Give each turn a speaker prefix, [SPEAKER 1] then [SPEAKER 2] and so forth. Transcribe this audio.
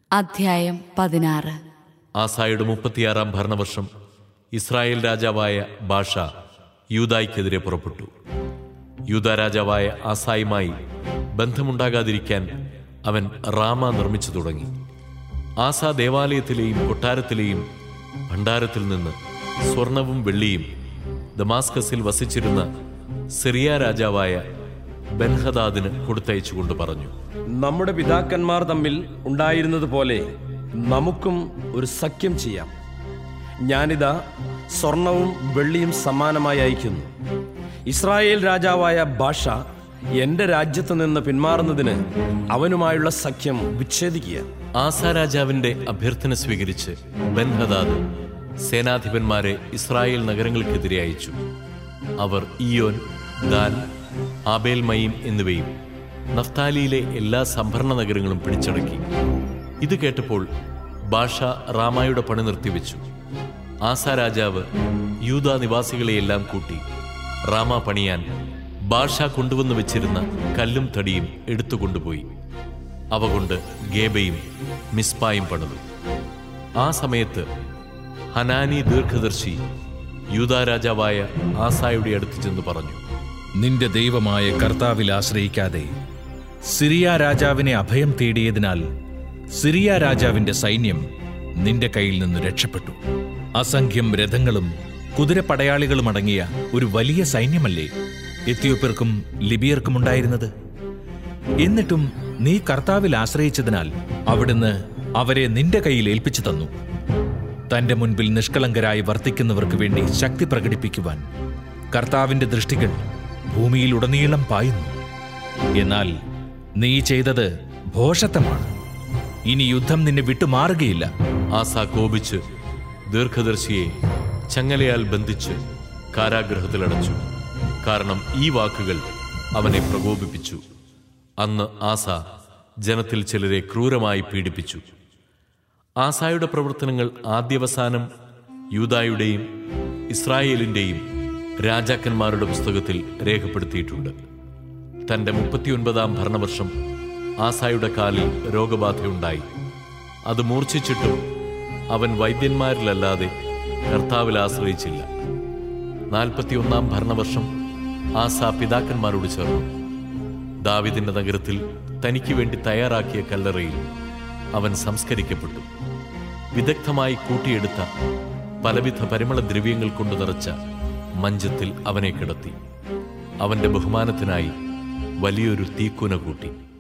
[SPEAKER 1] അധ്യായം പതിനാറ്
[SPEAKER 2] ആസായുടെ മുപ്പത്തിയാറാം ഭരണവർഷം ഇസ്രായേൽ രാജാവായ ബാഷ യൂദായ്ക്കെതിരെ പുറപ്പെട്ടു യൂദാ രാജാവായ ആസായുമായി ബന്ധമുണ്ടാകാതിരിക്കാൻ അവൻ റാമ നിർമ്മിച്ചു തുടങ്ങി ആസ ദേവാലയത്തിലെയും കൊട്ടാരത്തിലെയും ഭണ്ഡാരത്തിൽ നിന്ന് സ്വർണവും വെള്ളിയും ദമാസ്കസിൽ വസിച്ചിരുന്ന സിറിയ രാജാവായ ബൻഹദാദിന് കൊടുത്തയച്ചുകൊണ്ട് പറഞ്ഞു
[SPEAKER 3] നമ്മുടെ പിതാക്കന്മാർ തമ്മിൽ ഉണ്ടായിരുന്നതുപോലെ നമുക്കും ഒരു സഖ്യം ചെയ്യാം ഞാനിതാ സ്വർണവും വെള്ളിയും സമ്മാനമായി അയക്കുന്നു ഇസ്രായേൽ രാജാവായ ബാഷ എന്റെ രാജ്യത്ത് നിന്ന് പിന്മാറുന്നതിന് അവനുമായുള്ള സഖ്യം വിച്ഛേദിക്കുക
[SPEAKER 2] ആസ രാജാവിന്റെ അഭ്യർത്ഥന സ്വീകരിച്ച് ബൻഹദാദ് സേനാധിപന്മാരെ ഇസ്രായേൽ നഗരങ്ങൾക്കെതിരെ അയച്ചു അവർ ഇയോൻ ദാൻ ആബേൽ മയീം എന്നിവയും നഫ്താലിയിലെ എല്ലാ സംഭരണ നഗരങ്ങളും പിടിച്ചടക്കി ഇത് കേട്ടപ്പോൾ ബാഷ റാമായുടെ പണി നിർത്തിവെച്ചു ആസ രാജാവ് യൂത നിവാസികളെയെല്ലാം കൂട്ടി റാമ പണിയാൻ ബാഷ കൊണ്ടുവന്നു വെച്ചിരുന്ന കല്ലും തടിയും എടുത്തുകൊണ്ടുപോയി അവ കൊണ്ട് ഗേബയും മിസ്പായും പണിതു ആ സമയത്ത് ഹനാനി ദീർഘദർശി യൂദാ രാജാവായ ആസായുടെ അടുത്ത് ചെന്ന് പറഞ്ഞു
[SPEAKER 4] നിന്റെ ദൈവമായ കർത്താവിൽ ആശ്രയിക്കാതെ സിറിയ രാജാവിനെ അഭയം തേടിയതിനാൽ സിറിയ രാജാവിന്റെ സൈന്യം നിന്റെ കയ്യിൽ നിന്ന് രക്ഷപ്പെട്ടു അസംഖ്യം രഥങ്ങളും കുതിരപ്പടയാളികളും അടങ്ങിയ ഒരു വലിയ സൈന്യമല്ലേ എത്യോപ്യർക്കും ലിബിയർക്കും ഉണ്ടായിരുന്നത് എന്നിട്ടും നീ കർത്താവിൽ ആശ്രയിച്ചതിനാൽ അവിടുന്ന് അവരെ നിന്റെ കയ്യിൽ ഏൽപ്പിച്ചു തന്നു തന്റെ മുൻപിൽ നിഷ്കളങ്കരായി വർത്തിക്കുന്നവർക്ക് വേണ്ടി ശക്തി പ്രകടിപ്പിക്കുവാൻ കർത്താവിന്റെ ദൃഷ്ടികൾ ഭൂമിയിലുടനീളം പായുന്നു എന്നാൽ നീ ചെയ്തത് ഭോഷത്വമാണ് ഇനി യുദ്ധം നിന്നെ വിട്ടുമാറുകയില്ല
[SPEAKER 2] ആസ കോപിച്ച് ദീർഘദർശിയെ ചങ്ങലയാൽ ബന്ധിച്ച് കാരാഗ്രഹത്തിലടച്ചു കാരണം ഈ വാക്കുകൾ അവനെ പ്രകോപിപ്പിച്ചു അന്ന് ആസ ജനത്തിൽ ചിലരെ ക്രൂരമായി പീഡിപ്പിച്ചു ആസായുടെ പ്രവർത്തനങ്ങൾ ആദ്യവസാനം യൂദായുടെയും ഇസ്രായേലിന്റെയും രാജാക്കന്മാരുടെ പുസ്തകത്തിൽ രേഖപ്പെടുത്തിയിട്ടുണ്ട് തന്റെ മുപ്പത്തിയൊൻപതാം ഭരണവർഷം ആസായുടെ കാലിൽ രോഗബാധയുണ്ടായി അത് മൂർച്ഛിച്ചിട്ടും അവൻ വൈദ്യന്മാരിലല്ലാതെ കർത്താവിൽ ആശ്രയിച്ചില്ല നാൽപ്പത്തിയൊന്നാം ഭരണവർഷം ആസ പിതാക്കന്മാരോട് ചേർന്നു ദാവിദിന്റെ നഗരത്തിൽ തനിക്ക് വേണ്ടി തയ്യാറാക്കിയ കല്ലറയിൽ അവൻ സംസ്കരിക്കപ്പെട്ടു വിദഗ്ധമായി കൂട്ടിയെടുത്ത പലവിധ പരിമള ദ്രവ്യങ്ങൾ കൊണ്ട് നിറച്ച മഞ്ചത്തിൽ അവനെ കിടത്തി അവന്റെ ബഹുമാനത്തിനായി വലിയൊരു തീക്കുന കൂട്ടി